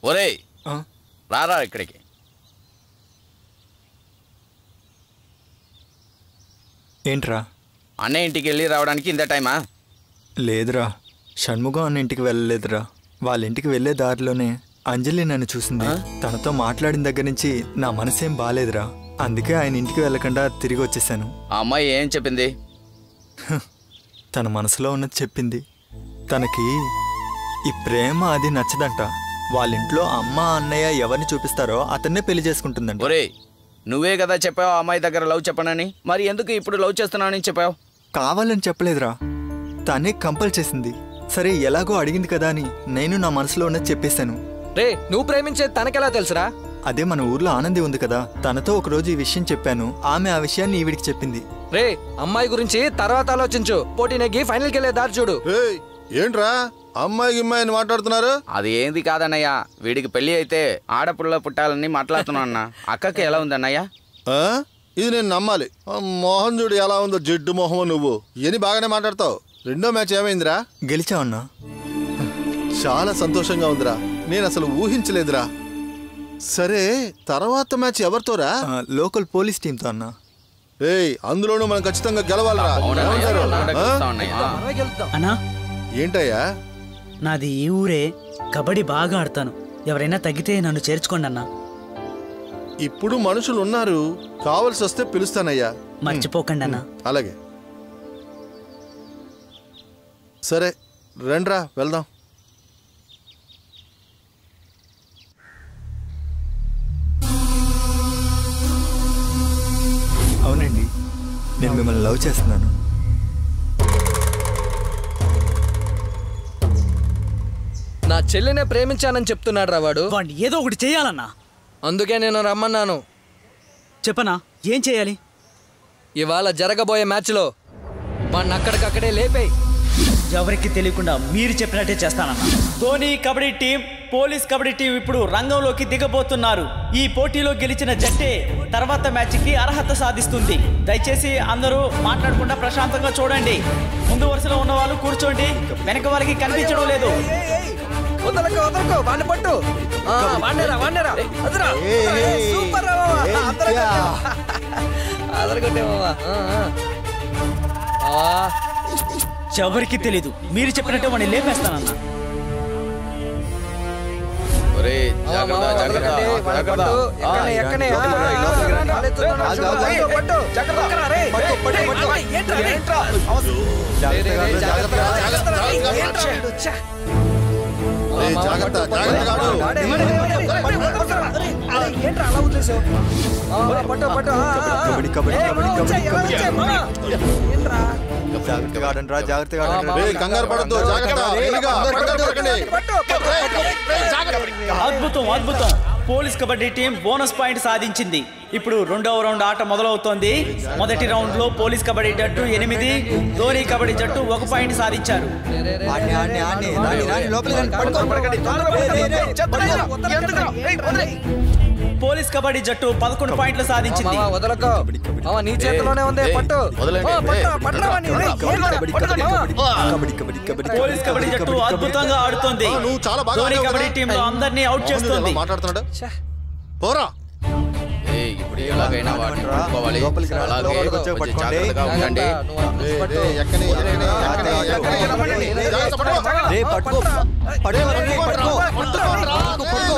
ఒరేయ్ ఆ? రారా ఇక్కడికి ఏంట్రా అన్నయ్య ఇంటికి వెళ్ళి రావడానికి ఇంత టైమా లేదురా షణ్ముఖం అన్న ఇంటికి వెళ్ళలేదురా వాళ్ళ ఇంటికి వెళ్ళే దారిలోనే అంజలి నన్ను చూసింది తనతో మాట్లాడిన దగ్గర నుంచి నా మనసేం బాలేదురా అందుకే ఆయన ఇంటికి వెళ్ళకుండా తిరిగి వచ్చేసాను ఆ అమ్మాయి ఏం చెప్పింది తన మనసులో ఉన్నది చెప్పింది తనకి ఈ ప్రేమ అది నచ్చదంట వాళ్ళ ఇంట్లో అమ్మ అన్నయ్య ఎవరిని చూపిస్తారో అతన్నే పెళ్లి చేసుకుంటుందంట ఒరేయ్ నువ్వే కదా చెప్పావు ఆ అమ్మాయి దగ్గర లవ్ చెప్పనని మరి ఎందుకు ఇప్పుడు లవ్ చేస్తున్నానని చెప్పావు కావాలని చెప్పలేదురా తనే కంపల్ చేసింది సరే ఎలాగో అడిగింది కదా అని నేను నా మనసులో ఉన్నది చెప్పేశాను రే నువ్వు ప్రేమించేది తనకెలా తెలుసురా అదే మన ఊర్లో ఆనంది ఉంది కదా తనతో ఒకరోజు ఈ విషయం చెప్పాను ఆమె ఆ విషయాన్ని ఈవిడికి చెప్పింది రే అమ్మాయి గురించి తర్వాత ఆలోచించు పోటీ నెగ్గి ఫైనల్కి వెళ్ళే దారి చూడు ఏయ్ ఏంట్రా అమ్మాయి గిమ్మాయి అని మాట్లాడుతున్నారు అది ఏంది కాదన్నయ్య వీడికి పెళ్లి అయితే ఆడపుల్ల పుట్టాలని మాట్లాడుతున్నా అన్న అక్కకి ఎలా ఉంది అన్నయ్య ఆ? ఇది నేను నమ్మాలి ఆ మోహన్ చూడు ఎలా ఉందో జిడ్డు మొహం నువ్వు ఎని బాగానే మాట్లాడతావు రెండో మ్యాచ్ ఏమైందిరా గెలిచావన్నా చాలా సంతోషంగా ఉందిరా నేను అసలు ఊహించలేదురా సరే తర్వాత మ్యాచ్ ఎవరితోరా ఆ, లోకల్ పోలీస్ టీంతో అన్నా ఏయ్ అందులోనూ మనం ఖచ్చితంగా గెలవాలరా అవునన్నయ్య, ఏమంటారు? తప్పకుండా ఆ? గెలుస్తాం అన్నయ్య. మనమే గెలుద్దాం. అన్నా ఏంటయ్యా నాది ఈ ఊరే కబడ్డీ బాగా ఆడతాను ఎవరైనా తగ్గితే నన్ను చేర్చుకోండి అన్నా ఇప్పుడు మనుషులు ఉన్నారు కావలసి వస్తే పిలుస్తానయ్యా మర్చిపోకండి అన్నా అలాగే సరే రండ్రా వెళ్దాం అవునండి నేను మిమ్మల్ని లవ్ చేస్తున్నాను నా చెల్లినే ప్రేమించానని చెప్తున్నాడు రా వాడు వాడిని ఏదో ఒకటి చేయాలన్నా అందుకే నేను రమ్మన్నాను చెప్పనా ఏం చేయాలి ఇవాళ జరగబోయే మ్యాచ్లో వాడిని అక్కడికక్కడే లేపేయి ఎవరికి తెలియకుండా మీరు చెప్పినట్టే చేస్తానన్నా Dhoni kabaddi team police kabaddi team ఇప్పుడు రంగంలోకి దిగబోతున్నారు ఈ పోటీలో గెలిచిన జట్టే తర్వాత మ్యాచ్కి అర్హత సాధిస్తుంది దయచేసి అందరూ మాట్లాడకుండా ప్రశాంతంగా చూడండి ముందు వరుసలో ఉన్న వాళ్ళు కూర్చోండి వెనక వాళ్ళకి కనిపించడం లేదు వదలకు వదలకు వాడిని పట్టు ఆ, వాడినేరా వాడినేరా అదిరా సూపర్ రా మామ. అందరం కొట్టాం. అందరం కొట్టాం మామ. ఆ, ఆ. ఆ, ఎవరికి తెలీదు మీరు చెప్పినట్టే వాడిని లేపేస్తానన్నా ఒరేయ్ ఆ, జాగ్రత్త మామ, జాగ్రత్త వదలకండి, వాడిని జాగ్రత్త పట్టు. ఆ, ఎక్కనే, ఎక్కనే, ఆ, లోపలికి రా, ఆ, లోపలికి రా. కాలెత్తుతున్నాడు, ఆగు, చూడు. ఆగు, అయ్యో, ఆగు. పట్టు. పట్టురా, రేయ్. రేయ్, అమ్మాయి, ఏంట్రా, ఏంట్రా? రేయ్, రేయ్, రేయ్, జాగ్రత్త, జాగ్రత్త, రేయ్, ఏంట్రా వీడు? ఛ. ఏయ్, మామ, జాగ్రత్త పట్టు, జాగ్రత్తగా పట్టు. ఆడు. వాడే, వాడే, వాడే, వాడే, పట్టురా. రేయ్, ఏంట్రా అలా వదిలేసావు? ఆ, పట్టు, పట్టు. ఆ, ఆ, ఆ. కబడ్డీ, కబడ్డీ, ఏయ్, కబడ్డీ, మామ, వచ్చేయ్, ఎలా కబడ్డీ, వచ్చేయ్, మామ? ఏంట్రా? జాగ్రత్తగా ఆడండి రా జాగ్రత్తగా ఆ, ఆడండి మామ, ఏయ్, కంగారు పడద్దు జాగ్రత్త వీలుగా, పడకండి, పడకండి. పట్టు, పట్టు. అద్భుతం అద్భుతం police kabaddi team bonus point సాధించింది ఇప్పుడు రెండవ రౌండ్ ఆట మొదలవుతోంది మొదటి రౌండ్ లో పోలీస్ కబడ్డీ జట్టు ఎనిమిది ధోని కబడ్డీ జట్టు ఒక పాయింట్ సాధించారు ఆడ్ని, ఆడ్ని, ఆడ్ని. రాని, రాని, లోపలికి రండి. పడుకో, పడకండి. పోలీస్ కబడ్డీ జట్టు పదకొండు పాయింట్లు సాధించింది మామ, వదలకు మామ, నీ చేతిలోనే ఉంది ఏయ్, పట్టు వదలండి. ఆ, పట్టురా, ఏయ్, పట్టురా వాడిని. రేయ్, ఏంట్రా? కబడ్డీ, పట్టురా, కబడ్డీ, మామ. కబడ్డీ, కబడ్డీ, కబడ్డీ, పోలీస్ కబడ్డీ జట్టు కబడ్డీ, అద్భుతంగా ఆడుతోంది ఆ, నువ్వు చాలా బాగా ధోని ఆడావు కబడ్డీ కదా. టీం లో అందరినీ అవుట్ మోహన్ చూడు ఎలా చేస్తుంది మాట్లాడుతున్నాడు ఛ. పోరా ఏయ్, ఇప్పుడు ఎలాగైనా వాటిని రా, పట్టుకోవాలి లోపలికి రా, అలాగే లోపలికి వచ్చాక కొంచెం పట్టుకోండి. జాగ్రత్తగా ఉండండి జాగ్రత్త, నువ్వు అటు ఏయ్, పట్టు. ఏయ్, ఎక్కని, ఎక్కని, ఎక్కని, ఎక్కని. జాగ్రత్త, పట్టుకో. రే, పట్టుకో పట్టుకో, పట్టుకో, పట్టుకో.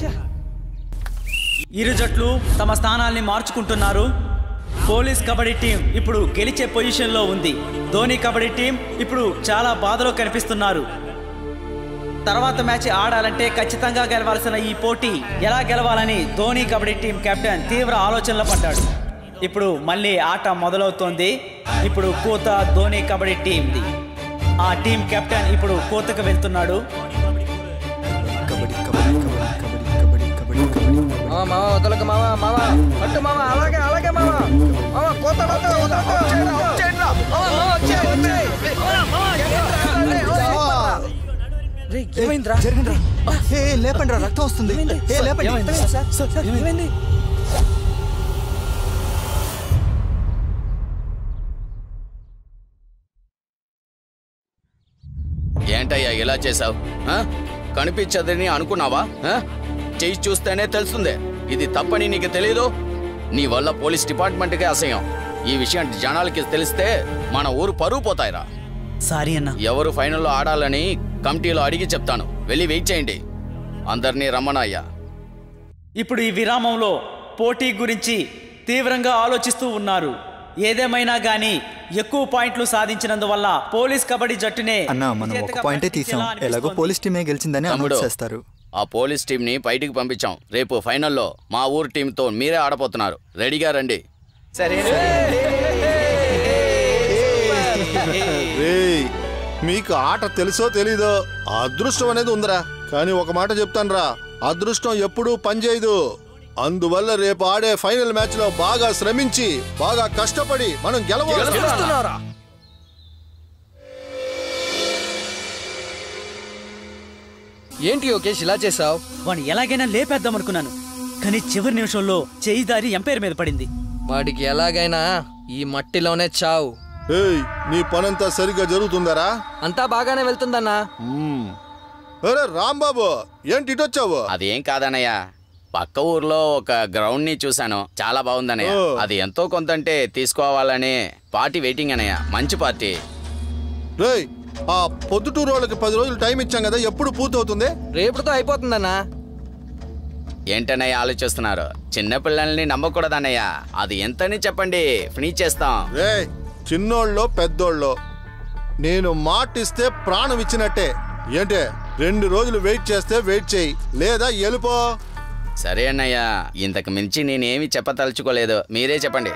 ఇరు జట్లు తమ స్థానాల్ని మార్చుకుంటున్నారు పోలీస్ కబడ్డీ టీం ఇప్పుడు గెలిచే పొజిషన్లో ఉంది ధోని కబడ్డీ టీం ఇప్పుడు చాలా బాధలో కనిపిస్తున్నారు తర్వాత మ్యాచ్ ఆడాలంటే ఖచ్చితంగా గెలవాల్సిన ఈ పోటీ ఎలా గెలవాలని ధోని కబడ్డీ టీం కెప్టెన్ తీవ్ర ఆలోచనలో పడ్డాడు ఇప్పుడు మళ్ళీ ఆట మొదలవుతోంది ఇప్పుడు కూత ధోని కబడ్డీ టీంది ఆ టీం కెప్టెన్ ఇప్పుడు కూతకు వెళ్తున్నాడు కబడ్డీ, కబడ్డీ, కబడ్డీ, కబడ్డీ, కబడ్డీ, కబడ్డీ. మామ, మామ, వదలకు మామ మామ పట్టు మామ అలాగే అలాగే మామ మామ కోత వద్దు, వదలకు. మామ, మామ, వచ్చేయ్, వచ్చేయ్. ఏంట్రా, రేయ్, ఓయ్, రేయ్, ఏమైందిరా జరిగిందిరా. ఏ, ఏ, లేపండి రా రక్తం వస్తుంది ఏ లేపండి ఏమైంది సార్ సార్, ఏమైంది ఏంటయ్యా ఇలా చేసావు కనిపించదని అనుకున్నావా ఆ? చెయ్యి చూస్తేనే తెలుస్తుంది ఇది తప్పని నీకు తెలీదు నీ వల్ల పోలీస్ డిపార్ట్మెంట్కే అసహ్యం ఈ విషయం జనాలకి తెలిస్తే మన ఊరు పరువు పోతాయిరా సారీ అన్న ఎవరు ఫైనల్లో ఆడాలని కమిటీలో అడిగి చెప్తాను వెళ్ళి వెయిట్ చేయండి అందరినీ రమ్మనయ్యా ఇప్పుడు ఈ విరామంలో పోటీ గురించి తీవ్రంగా ఆలోచిస్తూ ఉన్నారు ఏదేమైనా గానీ ఎక్కువ పాయింట్లు సాధించినందువల్ల పోలీస్ కబడ్డీ జట్టునే అన్న మనం ఒక విజేతగా పాయింటే తీసాం ప్రకటించేలా ఎలాగో అనిపిస్తోంది. పోలీస్ టీమే గెలిచిందని తమ్ముడు. అనౌన్స్ చేస్తారు ఆ పోలీస్ టీంని బయటికి పంపించాం రేపు ఫైనల్లో మా ఊరు టీంతో మీరే ఆడబోతున్నారు రెడీగా రండి సరే రేయ్ మీకు ఆట తెలుసో తెలీదో అదృష్టం అనేది ఉందిరా కానీ ఒక మాట చెప్తానురా అదృష్టం ఎప్పుడూ పనిచేయదు అందువల్ల రేపు ఆడే ఫైనల్ మ్యాచ్ లో బాగా శ్రమించి బాగా కష్టపడి మనం గెలవాలి గెలుస్తున్నారా ఏంటి యోకేష్ ఇలా చేసావు వాడిని ఎలాగైనా లేపేద్దాం అనుకున్నాను కానీ చివరి నిమిషంలో చేయి దారి ఎంపైర్ మీద పడింది వాడికి ఎలాగైనా ఈ మట్టిలోనే చావు ఏయ్ నీ పనంతా సరిగ్గా జరుగుతుందరా అంతా బాగానే వెళ్తుందన్నా మ్మ్. అరే రాంబాబు ఏంటి ఇటొచ్చావు అదేం కాదన్నయ్య పక్క ఊర్లో ఒక గ్రౌండ్ ని చూశాను చాలా బాగుందన్నయ్య ఓ. అది ఎంతో కొంత అంటే తీసుకోవాలని పార్టీ వెయిటింగ్ అన్నయ్య మంచి పార్టీ రేయ్ ఆ పొద్దుటూరు వాళ్ళకి పది రోజులు టైం ఇచ్చాం కదా ఎప్పుడు పూర్తవుతుంది రేపుతో అయిపోతుందన్నా ఏంటన్నయ్య ఆలోచిస్తున్నారు చిన్న పిల్లల్ని నమ్మకూడదన్నయ్య అది ఎంతని చెప్పండి ఫినిష్ చేస్తాం రేయ్ చిన్నోళ్ళో పెద్దోళ్ళో నేను మాటిస్తే ప్రాణం ఇచ్చినట్టే ఏంటే రెండు రోజులు వెయిట్ చేస్తే వెయిట్ చేయి లేదా ఎలుపో సరే అన్నయ్య ఇంతకు మించి నేనేమి చెప్పదలుచుకోలేదు మీరే చెప్పండి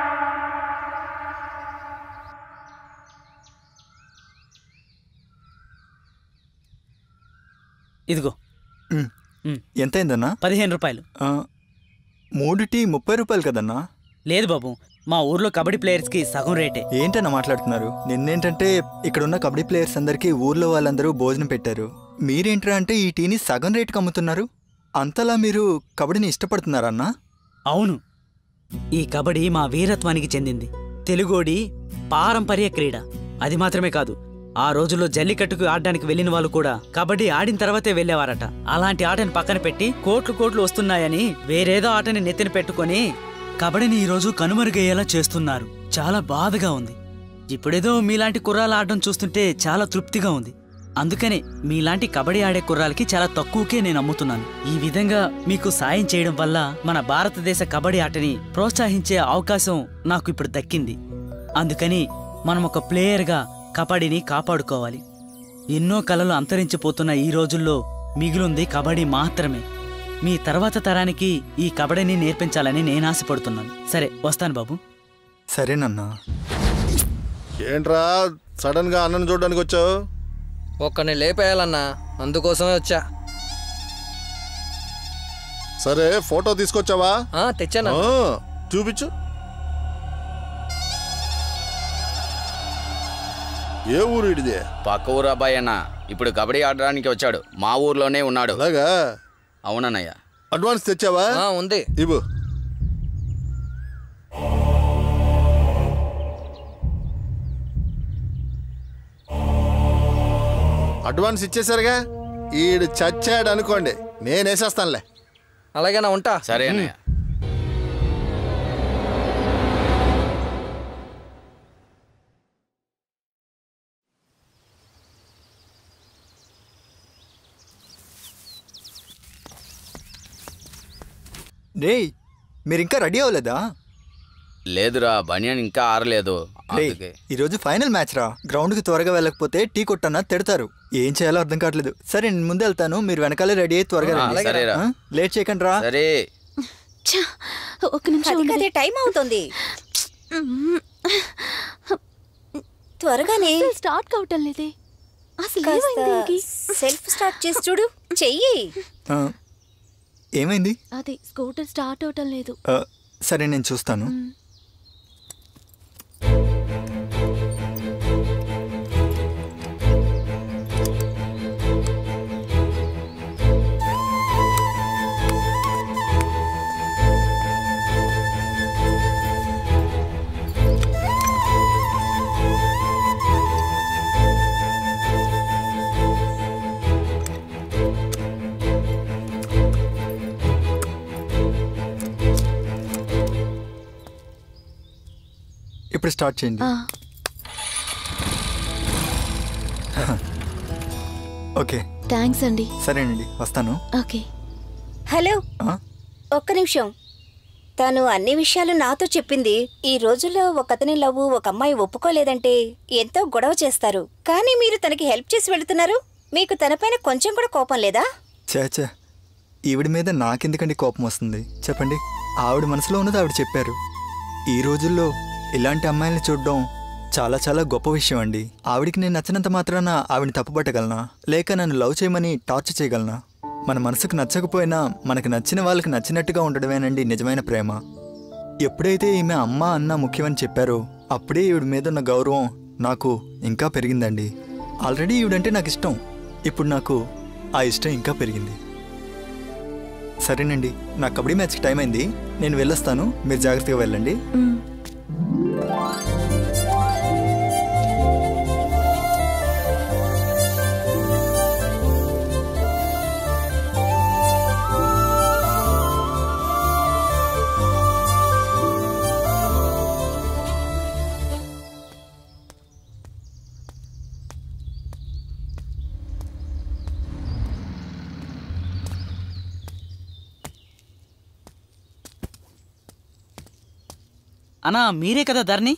ఇదిగో మ్. మ్. ఎంతైందన్నా పదిహేను రూపాయలు ఆ, మూడు టీ ముప్పై రూపాయలు కదన్నా లేదు బాబు మా ఊర్లో కబడ్డీ ప్లేయర్స్కి సగం రేటే ఏంటన్నా మాట్లాడుతున్నారు నిన్నేంటంటే ఇక్కడున్న కబడ్డీ ప్లేయర్స్ అందరికీ ఊర్లో వాళ్ళందరూ భోజనం పెట్టారు మీరేంట్రా అంటే ఈ టీని సగం రేటుకి అమ్ముతున్నారు అంతలా మీరు కబడ్డీని ఇష్టపడుతున్నారన్నా అవును ఈ కబడ్డీ మా వీరత్వానికి చెందింది తెలుగోడి పారంపర్య క్రీడ అది మాత్రమే కాదు ఆ రోజుల్లో జల్లికట్టుకు ఆడడానికి వెళ్ళిన వాళ్ళు కూడా కబడ్డీ ఆడిన తర్వాతే వెళ్ళేవారట అలాంటి ఆటని పక్కన పెట్టి కోట్లు కోట్లు వస్తున్నాయని వేరేదో ఆటని నెత్తిన పెట్టుకొని కబడ్డీని ఈరోజు కనుమరుగయ్యేలా చేస్తున్నారు చాలా బాధగా ఉంది ఇప్పుడేదో మీలాంటి కుర్రాలు ఆడడం చూస్తుంటే చాలా తృప్తిగా ఉంది అందుకనే మీలాంటి కబడ్డీ ఆడే కుర్రాలకి చాలా తక్కువకే నేను అమ్ముతున్నాను ఈ విధంగా మీకు సాయం చేయడం వల్ల మన భారతదేశ కబడ్డీ ఆటని ప్రోత్సహించే అవకాశం నాకు ఇప్పుడు దక్కింది అందుకని మనం ఒక ప్లేయర్గా కబడ్డీని కాపాడుకోవాలి ఎన్నో కళలు అంతరించిపోతున్న ఈ రోజుల్లో మిగిలింది కబడ్డీ మాత్రమే మీ తర్వాత తరానికి ఈ కబడ్డీని నేర్పించాలని నేను ఆశపడుతున్నాను సరే వస్తాను బాబు సరేనన్నా ఏంట్రా సడన్ గా అన్నం చూడడానికి వచ్చావు ఒక్కని లేపేయాలన్నా అందుకోసమే వచ్చా సరే ఫోటో తీసుకొచ్చావా ఆ, తెచ్చాను ఆ, చూపించు ఏ ఊరు ఇడిదే పక్క ఊరు అబ్బాయి అన్న ఇప్పుడు కబడ్డీ ఆడడానికి వచ్చాడు మా ఊర్లోనే ఉన్నాడు అలాగా అవునన్నయ్య అడ్వాన్స్ తెచ్చావా ఆ, ఉంది ఇవ్వు అడ్వాన్స్ ఇచ్చేసరిగా ఈడు చచ్చాడు అనుకోండి నేను వేసేస్తానులే అలాగేనా ఉంటా సరే అన్నయ్య రేయ్ మీరు ఇంకా రెడీ అవ్వలేదా లేదురా బనియన్ ఇంకా ఆరలేదు రేయ్ అందుకే ఈరోజు ఫైనల్ మ్యాచ్ రా గ్రౌండ్కి త్వరగా వెళ్ళకపోతే టీ కొట్టన్నా తిడతారు ఏం చేయాలో అర్థం కావట్లేదు సరే నేను ముందు వెళ్తాను మీరు వెనకాలే రెడీ అయ్యి త్వరగా ఆ, రండి. సరేరా. ఆ? లేట్ చేయకండి రా సరే ఛ! ఒక నిమిషం అది ఉండండి. కదే టైం అవుతుంది త్వరగానే అసలు స్టార్ట్ కావటం లేదే అసలు కాస్త ఏమైంది దీనికి? సెల్ఫ్ స్టార్ట్ చేసి చూడు చెయ్యి ఆ, ఏమైంది అది స్కూటర్ స్టార్ట్ అవటం లేదు ఆ, సరే నేను చూస్తాను ఇప్పుడే స్టార్ట్ చేయండి ఆ, ఓకే థ్యాంక్స్ అండి సరేనండి వస్తాను ఓకే హలో ఆ? ఒక్క నిమిషం తను అన్ని విషయాలు నాతో చెప్పింది ఈ రోజుల్లో ఒక అతని లవ్వు ఒక అమ్మాయి ఒప్పుకోలేదంటే ఎంతో గొడవ చేస్తారు కానీ మీరు తనకి హెల్ప్ చేసి వెళుతున్నారు మీకు తనపైన కొంచెం కూడా కోపం లేదా చేచే ఈవిడ మీద నాకెందుకండి కోపం వస్తుంది చెప్పండి ఆవిడ మనసులో ఉన్నది ఆవిడ చెప్పారు ఈ రోజుల్లో ఇలాంటి అమ్మాయిల్ని చూడడం చాలా చాలా గొప్ప విషయం అండి ఆవిడికి నేను నచ్చినంత మాత్రాన ఆవిడని తప్పుపట్టగలనా లేక నన్ను లవ్ చేయమని టార్చర్ చేయగలనా మన మనసుకు నచ్చకపోయినా మనకు నచ్చిన వాళ్ళకి నచ్చినట్టుగా ఉండడమేనండి నిజమైన ప్రేమ ఎప్పుడైతే ఈమె అమ్మ అన్న ముఖ్యమని చెప్పారో అప్పుడే ఈవిడ మీద ఉన్న గౌరవం నాకు ఇంకా పెరిగిందండి ఆల్రెడీ ఈవిడంటే నాకు ఇష్టం ఇప్పుడు నాకు ఆ ఇష్టం ఇంకా పెరిగింది సరేనండి నా కబడ్డీ మ్యాచ్కి టైం అయింది నేను వెళ్ళొస్తాను మీరు జాగ్రత్తగా వెళ్ళండి మ్, అన్నా మీరే కదా ధరణి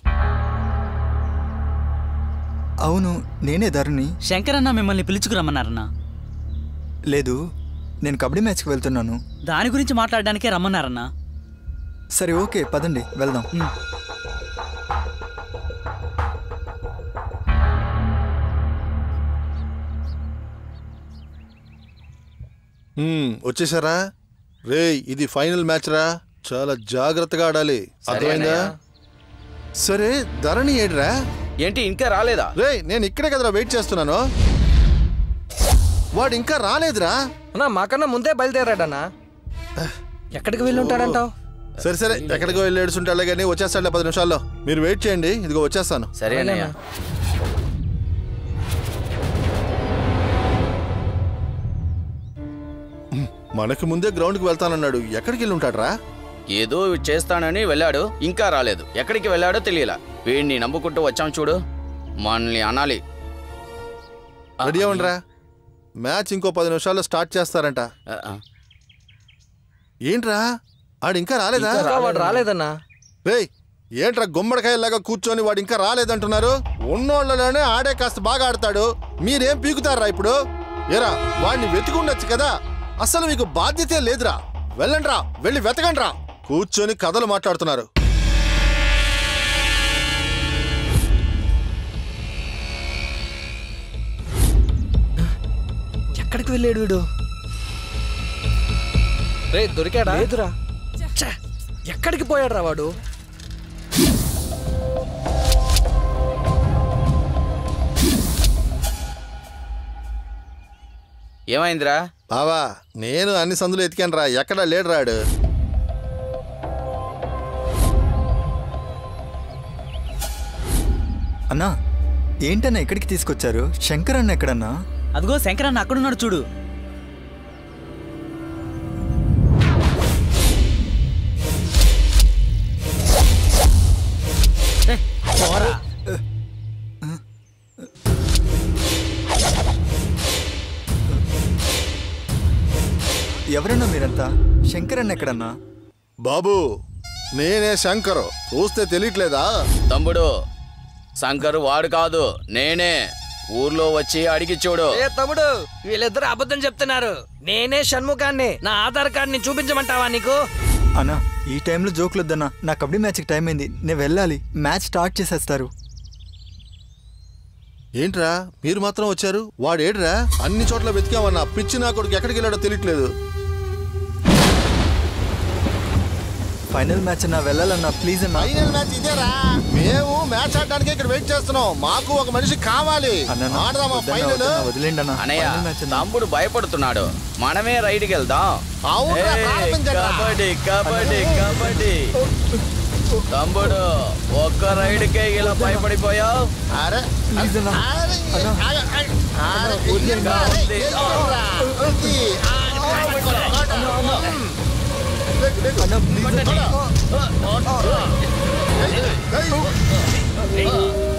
అవును నేనే ధరణి శంకర్ అన్న మిమ్మల్ని పిలుచుకురమ్మన్నారన్నా లేదు నేను కబడ్డీ మ్యాచ్కి వెళ్తున్నాను దాని గురించి మాట్లాడడానికే రమ్మన్నారన్నా సరే ఓకే పదండి వెళ్దాం హ్మ్, వచ్చేసారా రేయ్ ఇది ఫైనల్ మ్యాచ్ రా చాలా జాగ్రత్తగా ఆడాలి అర్థమైందా సరే ధరణి ఏడ్రా ఏంటి ఇంకా రాలేదా రేయ్ నేను ఇక్కడే కదరా వెయిట్ చేస్తున్నాను వాడు ఇంకా రాలేదురా అన్నా మాకన్నా ముందే బయలుదేరాడన్నా ఎక్కడికి వెళ్ళి ఉంటాడంటావు సరే సరే ఎక్కడికో వెళ్ళి ఏడుస్తుంటాలే కానీ వచ్చేస్తాడులే పది నిమిషాల్లో మీరు వెయిట్ చేయండి ఇదిగో వచ్చేస్తాను సరే అన్నయ్య మనకి ముందే గ్రౌండ్కి వెళ్తానన్నాడు ఎక్కడికి వెళ్ళి ఉంటాడ్రా ఏదో చేస్తానని వెళ్ళాడు ఇంకా రాలేదు ఎక్కడికి వెళ్ళాడో తెలియలా వీడిని నమ్ముకుంటూ వచ్చాం చూడు మనల్ని అనాలి రెడీ అవ్వండిరా మ్యాచ్ ఇంకో పది నిమిషాల్లో స్టార్ట్ చేస్తారంట ఆ, ఆ. ఏంట్రా ఆడు ఇంకా రాలేదా ఇంకా వాడు రాలేదన్నా రేయ్ ఏంట్రా గుమ్మడికాయలాగా కూర్చొని వాడు ఇంకా రాలేదంటున్నారు ఉన్నోళ్ళలోనే ఆడే కాస్త బాగా ఆడతాడు మీరేం పీకుతారా ఇప్పుడు ఏరా వాడిని వెతుకుండొచ్చు కదా అసలు మీకు బాధ్యతే లేదురా వెళ్ళండ్రా వెళ్ళి వెతకండ్రా కూర్చొని కథలు మాట్లాడుతున్నారు ఎక్కడికి వెళ్ళాడు వీడు రే దొరికాడా లేదురా ఛే, ఎక్కడికి పోయాడు రా వాడు ఏమైందిరా బావా నేను అన్ని సందులు ఎతికాను రా ఎక్కడా లేడు రాడు అన్నా ఏంటన్నా ఎక్కడికి తీసుకొచ్చారు శంకర్ అన్న ఎక్కడన్నా అదిగో శంకర్ అన్న అక్కడున్నాడు చూడు ఏ, పోరా. ఎవరన్నా మీరంతా శంకర్ అన్న ఎక్కడన్నా బాబు నేనే శంకరు చూస్తే తెలియట్లేదా తమ్ముడు శంకర్ వాడు కాదు నేనే ఊర్లో వచ్చి అడిగి చూడు ఏ తమ్ముడు వీళ్ళిద్దరు అబద్ధం చెప్తున్నారు నేనే షణ్ముఖాన్ని నా ఆధార్ కార్డుని చూపించమంటావా నీకు అన్నా ఈ టైంలో జోకులు వద్దన్నా నా కబడ్డీ మ్యాచ్కి టైం అయింది నేను వెళ్ళాలి మ్యాచ్ స్టార్ట్ చేసేస్తారు ఏంట్రా మీరు మాత్రం వచ్చారు వాడు ఏడ్రా అన్ని చోట్ల వెతికామన్నా పిచ్చి నా కొడుకు ఎక్కడికి వెళ్ళాడో తెలియట్లేదు ఫైనల్ మ్యాచ్ అన్నా వెళ్ళాలన్నా ప్లీజ్ అన్నా ఫైనల్ మ్యాచ్ ఇదేరా మేము మ్యాచ్ ఆడడానికి ఇక్కడ వెయిట్ చేస్తున్నాం మాకు ఒక మనిషి కావాలి అన్నా ఆడదామా వద్దన్నా, ఫైనల్ వద్దన్నా, వదిలేండి అన్నా అనయ్య ఫైనల్ మ్యాచ్ అన్నా. తమ్ముడు భయపడుతున్నాడు మనమే రైడ్కి వెళ్దాం అవునురా, ఏయ్, ప్రారంభించండి రా. కబడ్డీ కబడ్డీ కబడ్డీ తమ్ముడు ఒక్క రైడ్కే ఇలా భయపడిపోయావు అరే ప్లీజ్ అన్నా. అరే, అన్నా. ఆగ, ఆగ. అరే, ఊరికే అరే, ఉంది. ఏం చేస్తున్నావురా? ఇది, ఆ, అన్నా ప్లీజ్ అన్నా. ఏయ్, ఏయ్. రేయ్,